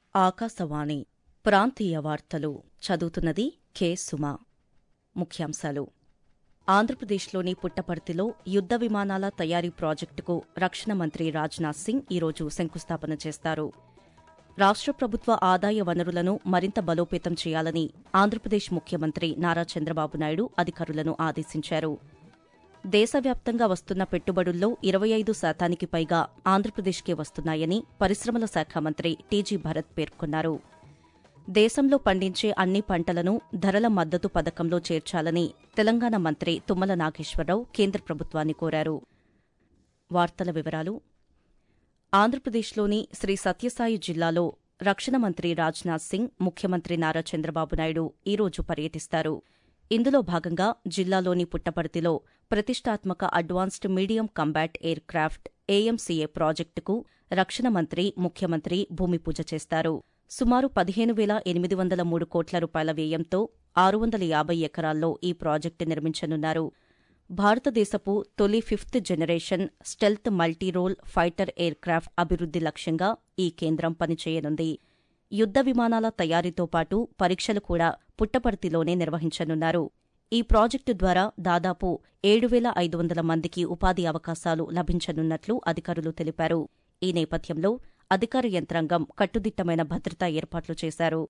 ఆకాశవాణి ప్రాంతీయ వార్తలు చదువుతున్నది కె సుమ ముఖ్యాంశాలు ఆంధ్రప్రదేశ్లోని పుట్టపర్తిలో యుద్ద విమానాల తయారీ ప్రాజెక్టుకు రక్షణ మంత్రి రాజ్నాథ్ సింగ్ ఈరోజు శంకుస్థాపన చేస్తారు రాష్ట్ర ప్రభుత్వ ఆదాయ వనరులను మరింత బలోపేతం చేయాలని ఆంధ్రప్రదేశ్ ముఖ్యమంత్రి నారా చంద్రబాబు నాయుడు అధికారులను ఆదేశించారు దేశవ్యాప్తంగా వస్తున్న పెట్టుబడుల్లో ఇరవై ఐదు శాతానికి పైగా ఆంధ్రప్రదేశ్కే వస్తున్నాయని పరిశ్రమల శాఖ మంత్రి టీజీ భరత్ పేర్కొన్నారు దేశంలో పండించే అన్ని పంటలను ధరల మద్దతు పథకంలో చేర్చాలని తెలంగాణ మంత్రి తుమ్మల నాగేశ్వరరావు కేంద్ర ప్రభుత్వాన్ని కోరారు వార్తల వివరాలు ఆంధ్రప్రదేశ్లోని శ్రీ సత్యసాయి జిల్లాలో రక్షణ మంత్రి రాజ్నాథ్ సింగ్ ముఖ్యమంత్రి నారా చంద్రబాబు నాయుడు ఈరోజు పర్యటిస్తారు ఇందులో భాగంగా జిల్లాలోని పుట్టపర్తిలో ప్రతిష్టాత్మక advanced medium combat aircraft AMCA ప్రాజెక్టుకు రక్షణ మంత్రి ముఖ్యమంత్రి భూమి పూజ చేస్తారు సుమారు పదిహేను వేల ఎనిమిది వందల మూడు కోట్ల రూపాయల వ్యయంతో ఆరు వందల యాభై ఎకరాల్లో ఈ ప్రాజెక్టు నిర్మించనున్నారు భారతదేశపు తొలి fifth generation stealth multirole fighter aircraft అభివృద్ది లక్ష్యంగా ఈ కేంద్రం పనిచేయనుంది యుద్ద విమానాల తయారీతో పాటు పరీక్షలు కూడా పుట్టపర్తిలోనే నిర్వహించనున్నారు ఈ ప్రాజెక్టు ద్వారా దాదాపు ఏడు వేల ఐదు వందల మందికి ఉపాధి అవకాశాలు లభించనున్నట్లు అధికారులు తెలిపారు ఈ నేపథ్యంలో అధికార యంత్రాంగం కట్టుదిట్టమైన భద్రతా ఏర్పాట్లు చేశారు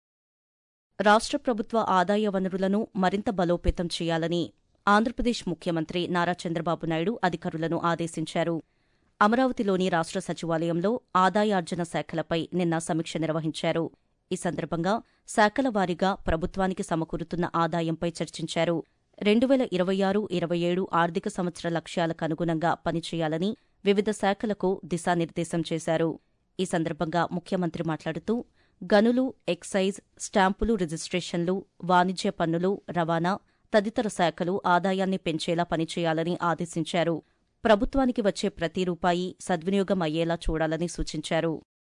రాష్ట్ర ప్రభుత్వ ఆదాయ వనరులను మరింత బలోపేతం చేయాలని ఆంధ్రప్రదేశ్ ముఖ్యమంత్రి నారా చంద్రబాబు నాయుడు అధికారులను ఆదేశించారు అమరావతిలోని రాష్ట్ర సచివాలయంలో ఆదాయార్జన శాఖలపై నిన్న సమీక్ష నిర్వహించారు ఈ సందర్భంగా శాఖల వారీగా ప్రభుత్వానికి సమకూరుతున్న ఆదాయంపై చర్చించారు రెండు వేల ఇరవై ఆరు ఇరవై ఏడు ఆర్థిక సంవత్సర లక్ష్యాలకు అనుగుణంగా పనిచేయాలని వివిధ శాఖలకు దిశానిర్దేశం చేశారు ఈ సందర్భంగా ముఖ్యమంత్రి మాట్లాడుతూ గనులు ఎక్సైజ్ స్టాంపులు రిజిస్ట్రేషన్లు వాణిజ్య పన్నులు రవాణా తదితర శాఖలు ఆదాయాన్ని పెంచేలా పనిచేయాలని ఆదేశించారు ప్రభుత్వానికి వచ్చే ప్రతి రూపాయి సద్వినియోగం అయ్యేలా చూడాలని సూచించారు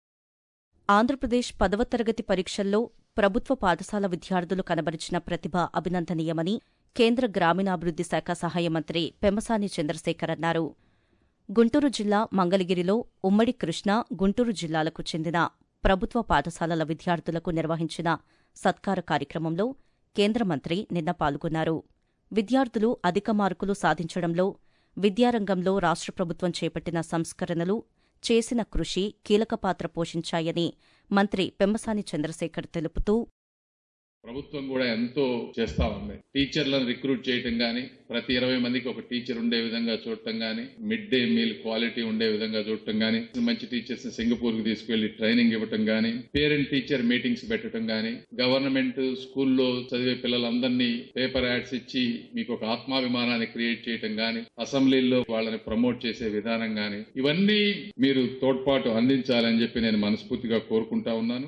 ఆంధ్రప్రదేశ్ పదవ తరగతి పరీక్షల్లో ప్రభుత్వ పాఠశాల విద్యార్థులు కనబరిచిన ప్రతిభ అభినందనీయమని కేంద్ర గ్రామీణాభివృద్ది శాఖ సహాయ మంత్రి పెమ్మసాని చంద్రశేఖర్ అన్నారు గుంటూరు జిల్లా మంగళగిరిలో ఉమ్మడి కృష్ణా గుంటూరు జిల్లాలకు చెందిన ప్రభుత్వ పాఠశాలల విద్యార్థులకు నిర్వహించిన సత్కార కార్యక్రమంలో కేంద్ర మంత్రి నిన్న పాల్గొన్నారు విద్యార్థులు అధిక మార్కులు సాధించడంలో విద్యారంగంలో రాష్ట్ర ప్రభుత్వం చేపట్టిన సంస్కరణలు చేసిన కృషి కీలక పాత్ర పోషించాయని మంత్రి పెమ్మసాని చంద్రశేఖర్ తెలుపుతూ ప్రభుత్వం కూడా ఎంతో చేస్తా ఉంది టీచర్లను రిక్రూట్ చేయటం గాని ప్రతి ఇరవై మందికి ఒక టీచర్ ఉండే విధంగా చూడటం గాని మిడ్ డే మీల్ క్వాలిటీ ఉండే విధంగా చూడటం గాని మంచి టీచర్స్ సింగపూర్ కు తీసుకెళ్లి ట్రైనింగ్ ఇవ్వటం గాని పేరెంట్ టీచర్ మీటింగ్స్ పెట్టడం గాని గవర్నమెంట్ స్కూల్లో చదివే పిల్లలందరినీ పేపర్ యాడ్స్ ఇచ్చి మీకు ఒక ఆత్మాభిమానాన్ని క్రియేట్ చేయటం గాని అసెంబ్లీలో వాళ్ళని ప్రమోట్ చేసే విధానం గాని ఇవన్నీ మీరు తోడ్పాటు అందించాలని చెప్పి నేను మనస్ఫూర్తిగా కోరుకుంటా ఉన్నాను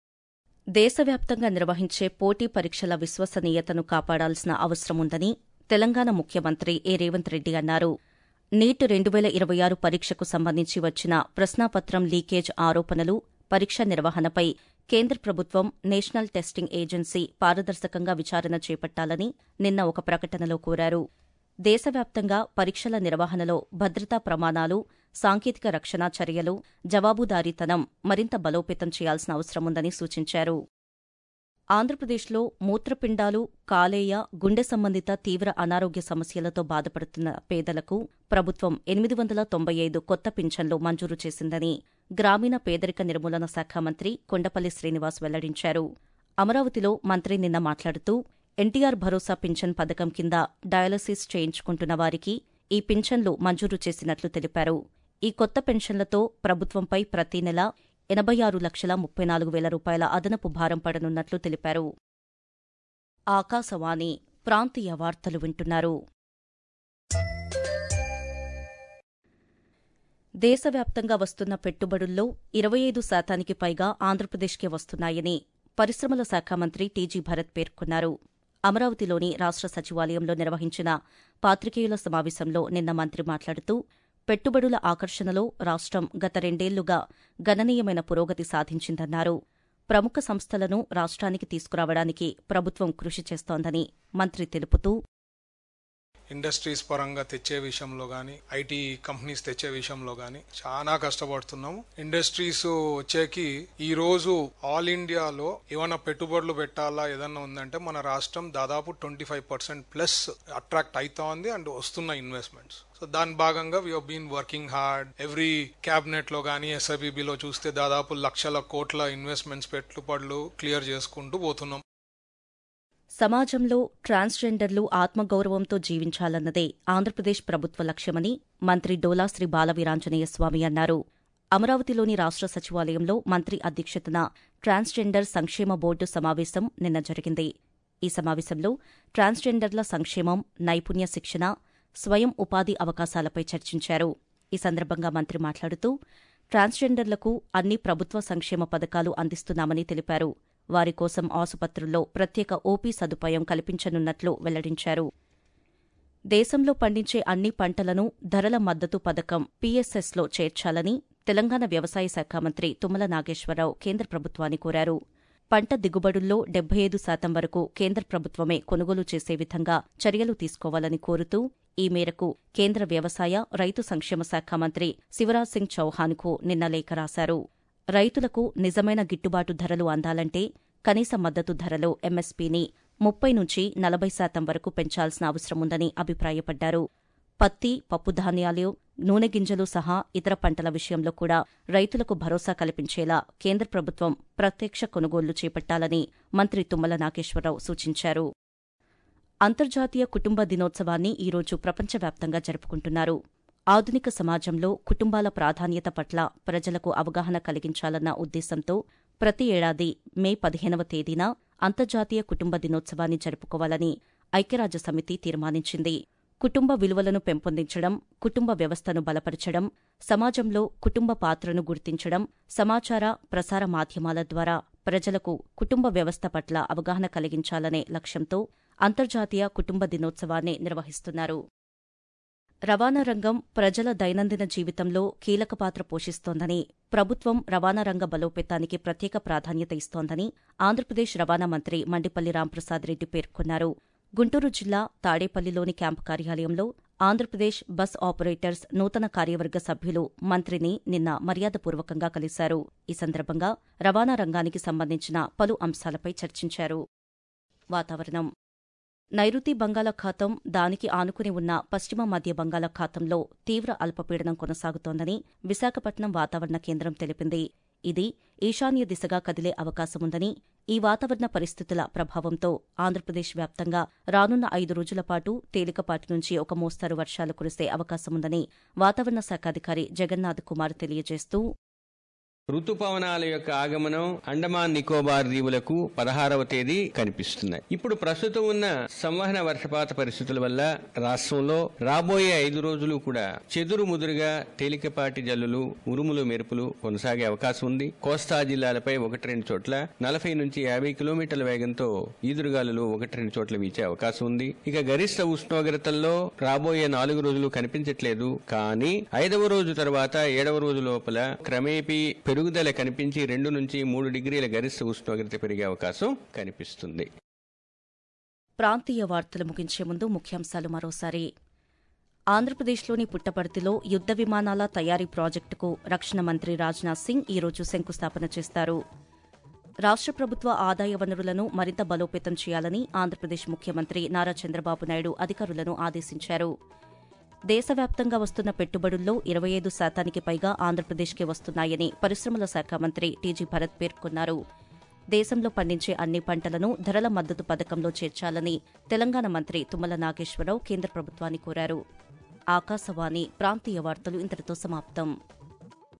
దేశవ్యాప్తంగా నిర్వహించే పోటీ పరీక్షల విశ్వసనీయతను కాపాడాల్సిన అవసరముందని తెలంగాణ ముఖ్యమంత్రి ఏ రేవంత్ రెడ్డి అన్నారు నీట్ రెండు వేల ఇరవై ఆరు పరీక్షకు సంబంధించి వచ్చిన ప్రశ్నాపత్రం లీకేజ్ ఆరోపణలు పరీక్ష నిర్వహణపై కేంద్ర ప్రభుత్వం నేషనల్ టెస్టింగ్ ఏజెన్సీ పారదర్శకంగా విచారణ చేపట్టాలని నిన్న ఒక ప్రకటనలో కోరారు దేశవ్యాప్తంగా పరీక్షల నిర్వహణలో భద్రతా ప్రమాణాలు సాంకేతిక రక్షణ చర్యలు జవాబుదారీతనం మరింత బలోపేతం చేయాల్సిన అవసరముందని సూచించారు ఆంధ్రప్రదేశ్లో మూత్రపిండాలు కాలేయ గుండె సంబంధిత తీవ్ర అనారోగ్య సమస్యలతో బాధపడుతున్న పేదలకు ప్రభుత్వం ఎనిమిది వందల తొంభై ఐదు కొత్త పింఛన్లు మంజూరు చేసిందని గ్రామీణ పేదరిక నిర్మూలన శాఖ మంత్రి కొండపల్లి శ్రీనివాస్ వెల్లడించారు అమరావతిలో మంత్రి నిన్న మాట్లాడుతూ ఎన్టీఆర్ భరోసా పింఛన్ పథకం కింద డయాలసిస్ చేయించుకుంటున్న వారికి ఈ పింఛన్లు మంజూరు చేసినట్లు తెలిపారు ఈ కొత్త పెన్షన్లతో ప్రభుత్వంపై ప్రతి నెల ఎనభై ఆరు లక్షల ముప్పై నాలుగు వేల రూపాయల అదనపు భారం పడనున్నట్లు తెలిపారు ఆకాశవాణి ప్రాంతీయ వార్తలు వింటున్నారు దేశవ్యాప్తంగా వస్తున్న పెట్టుబడుల్లో ఇరవై ఐదు శాతానికి పైగా ఆంధ్రప్రదేశ్కే వస్తున్నాయని పరిశ్రమల శాఖ మంత్రి టీజీ భరత్ పేర్కొన్నారు అమరావతిలోని రాష్ట్ర సచివాలయంలో నిర్వహించిన పాత్రికేయుల సమావేశంలో నిన్న మంత్రి మాట్లాడుతూ పెట్టుబడుల ఆకర్షణలో రాష్ట్రం గత రెండేళ్లుగా గణనీయమైన పురోగతి సాధించిందన్నారు ప్రముఖ సంస్థలను రాష్ట్రానికి తీసుకురావడానికి ప్రభుత్వం కృషి చేస్తోందని మంత్రి తెలుపుతూ ఇండస్ట్రీస్ పరంగా తెచ్చే విషయంలో కానీ ఐటీ కంపెనీస్ తెచ్చే విషయంలో కానీ చాలా కష్టపడుతున్నాము ఇండస్ట్రీస్ వచ్చేకి ఈ రోజు ఆల్ ఇండియాలో ఏమైనా పెట్టుబడులు పెట్టాలా ఏదన్నా ఉందంటే మన రాష్ట్రం దాదాపు twenty five percent plus attract అవుతా ఉంది అండ్ వస్తున్న ఇన్వెస్ట్మెంట్స్ సో దాని భాగంగా we been working hard every cabinet లో కానీ ఎస్ఐబిబిలో చూస్తే దాదాపు లక్షల కోట్ల ఇన్వెస్ట్మెంట్స్ పెట్టుబడులు క్లియర్ చేసుకుంటూ పోతున్నాం సమాజంలో ట్రాన్స్జెండర్లు ఆత్మగౌరవంతో జీవించాలన్నదే ఆంధ్రప్రదేశ్ ప్రభుత్వ లక్ష్యమని మంత్రి డోలా శ్రీ బాలవీరాంజనేయ స్వామి అన్నారు అమరావతిలోని రాష్ట్ర సచివాలయంలో మంత్రి అధ్యక్షతన ట్రాన్స్జెండర్ సంక్షేమ బోర్డు సమావేశం నిన్న జరిగింది ఈ సమావేశంలో ట్రాన్స్జెండర్ల సంక్షేమం నైపుణ్య శిక్షణ స్వయం ఉపాధి అవకాశాలపై చర్చించారు ఈ సందర్భంగా మంత్రి మాట్లాడుతూ ట్రాన్స్జెండర్లకు అన్ని ప్రభుత్వ సంక్షేమ పథకాలు అందిస్తున్నామని తెలిపారు వారి కోసం ఆసుపత్రుల్లో ప్రత్యేక ఓపీ సదుపాయం కల్పించనున్నట్లు వెల్లడించారు దేశంలో పండించే అన్ని పంటలను ధరల మద్దతు పథకం పీఎస్ఎస్లో చేర్చాలని తెలంగాణ వ్యవసాయ శాఖ మంత్రి తుమ్మల నాగేశ్వరరావు కేంద్ర ప్రభుత్వాన్ని కోరారు పంట దిగుబడుల్లో డెబ్బై ఐదు శాతం వరకు కేంద్ర ప్రభుత్వమే కొనుగోలు చేసే విధంగా చర్యలు తీసుకోవాలని కోరుతూ ఈ మేరకు కేంద్ర వ్యవసాయ రైతు సంక్షేమ శాఖ మంత్రి శివరాజ్ సింగ్ చౌహాన్కు నిన్న లేఖ రాశారు రైతులకు నిజమైన గిట్టుబాటు ధరలు అందాలంటే కనీస మద్దతు ధరలో ఎంఎస్పీని ముప్పై నుంచి నలభై శాతం వరకు పెంచాల్సిన అవసరముందని అభిప్రాయపడ్డారు పత్తి పప్పుధాన్యాలు నూనె గింజలు సహా ఇతర పంటల విషయంలో కూడా రైతులకు భరోసా కల్పించేలా కేంద్ర ప్రభుత్వం ప్రత్యక్ష కొనుగోళ్లు చేపట్టాలని మంత్రి తుమ్మల నాగేశ్వరరావు సూచించారు అంతర్జాతీయ కుటుంబ దినోత్సవాన్ని ఈరోజు ప్రపంచవ్యాప్తంగా జరుపుకుంటున్నారు ఆధునిక సమాజంలో కుటుంబాల ప్రాధాన్యత పట్ల ప్రజలకు అవగాహన కలిగించాలన్న ఉద్దేశంతో ప్రతి ఏడాది మే పదిహేనవ తేదీన అంతర్జాతీయ కుటుంబ దినోత్సవాన్ని జరుపుకోవాలని ఐక్యరాజ్యసమితి తీర్మానించింది కుటుంబ విలువలను పెంపొందించడం కుటుంబ వ్యవస్థను బలపరచడం సమాజంలో కుటుంబ పాత్రను గుర్తించడం సమాచార ప్రసార మాధ్యమాల ద్వారా ప్రజలకు కుటుంబ వ్యవస్థ పట్ల అవగాహన కలిగించాలనే లక్ష్యంతో అంతర్జాతీయ కుటుంబ దినోత్సవాన్ని నిర్వహిస్తున్నారు రవాణా రంగం ప్రజల దైనందిన జీవితంలో కీలక పాత్ర పోషిస్తోందని ప్రభుత్వం రవాణా రంగ బలోపేతానికి ప్రత్యేక ప్రాధాన్యత ఇస్తోందని ఆంధ్రప్రదేశ్ రవాణా మంత్రి మండిపల్లి రాంప్రసాద్ రెడ్డి పేర్కొన్నారు గుంటూరు జిల్లా తాడేపల్లిలోని క్యాంపు కార్యాలయంలో ఆంధ్రప్రదేశ్ బస్ ఆపరేటర్స్ నూతన కార్యవర్గ సభ్యులు మంత్రిని నిన్న మర్యాదపూర్వకంగా కలిశారు ఈ సందర్భంగా రవాణా రంగానికి సంబంధించిన పలు అంశాలపై చర్చించారు వాతావరణం నైరుతి బంగాళాఖాతం దానికి ఆనుకుని ఉన్న పశ్చిమ మధ్య బంగాళాఖాతంలో తీవ్ర అల్పపీడనం కొనసాగుతోందని విశాఖపట్నం వాతావరణ కేంద్రం తెలిపింది ఇది ఈశాన్య దిశగా కదిలే అవకాశముందని ఈ వాతావరణ పరిస్థితుల ప్రభావంతో ఆంధ్రప్రదేశ్ వ్యాప్తంగా రానున్న ఐదు రోజుల పాటు తేలికపాటి నుంచి ఒక మోస్తరు వర్షాలు కురిసే అవకాశముందని వాతావరణ శాఖ అధికారి జగన్నాథ్ కుమార్ తెలియజేస్తూ ఋతుపవనాల యొక్క ఆగమనం అండమాన్ నికోబార్ దీవులకు పదహారవ తేదీ కనిపిస్తున్నాయి ఇప్పుడు ప్రస్తుతం ఉన్న సంవహన వర్షపాత పరిస్థితుల వల్ల రాష్ట్రంలో రాబోయే ఐదు రోజులు కూడా చెదురు ముదురుగా తేలికపాటి జల్లులు ఉరుములు మెరుపులు కొనసాగే అవకాశం ఉంది కోస్తా జిల్లాలపై ఒకటి రెండు చోట్ల నలభై నుంచి యాభై కిలోమీటర్ల వేగంతో ఈదురుగాలులు ఒకటి రెండు చోట్ల వీచే అవకాశం ఉంది ఇక గరిష్ట ఉష్ణోగ్రతల్లో రాబోయే నాలుగు రోజులు కనిపించట్లేదు కానీ ఐదవ రోజు తర్వాత ఏడవ రోజు లోపల క్రమేపీ పెరుగుదల కనిపించి రెండు నుంచి మూడు డిగ్రీల గరిష్ట ఉష్ణోగ్రత పెరిగే అవకాశం కనిపిస్తుంది ప్రాంతీయ వార్తలు ముగించే ముందు ముఖ్యాంశాలు మరోసారి ఆంధ్రప్రదేశ్లోని పుట్టపర్తిలో యుద్ద విమానాల తయారీ ప్రాజెక్టుకు రక్షణ మంత్రి రాజ్నాథ్ సింగ్ ఈరోజు శంకుస్థాపన చేస్తారు రాష్ట్ర ప్రభుత్వ ఆదాయ వనరులను మరింత బలోపేతం చేయాలని ఆంధ్రప్రదేశ్ ముఖ్యమంత్రి నారా చంద్రబాబు నాయుడు అధికారులను ఆదేశించారు దేశవ్యాప్తంగా వస్తున్న పెట్టుబడుల్లో ఇరవై ఐదు శాతానికి పైగా ఆంధ్రప్రదేశ్కే వస్తున్నాయని పరిశ్రమల శాఖ మంత్రి టీజీ భరత్ పేర్కొన్నారు దేశంలో పండించే అన్ని పంటలను ధరల మద్దతు పథకంలో చేర్చాలని తెలంగాణ మంత్రి తుమ్మల నాగేశ్వరరావు కేంద్ర ప్రభుత్వాన్ని కోరారు ఆకాశవాణి ప్రాంతీయ వార్తలు ఇంతటితో సమాప్తం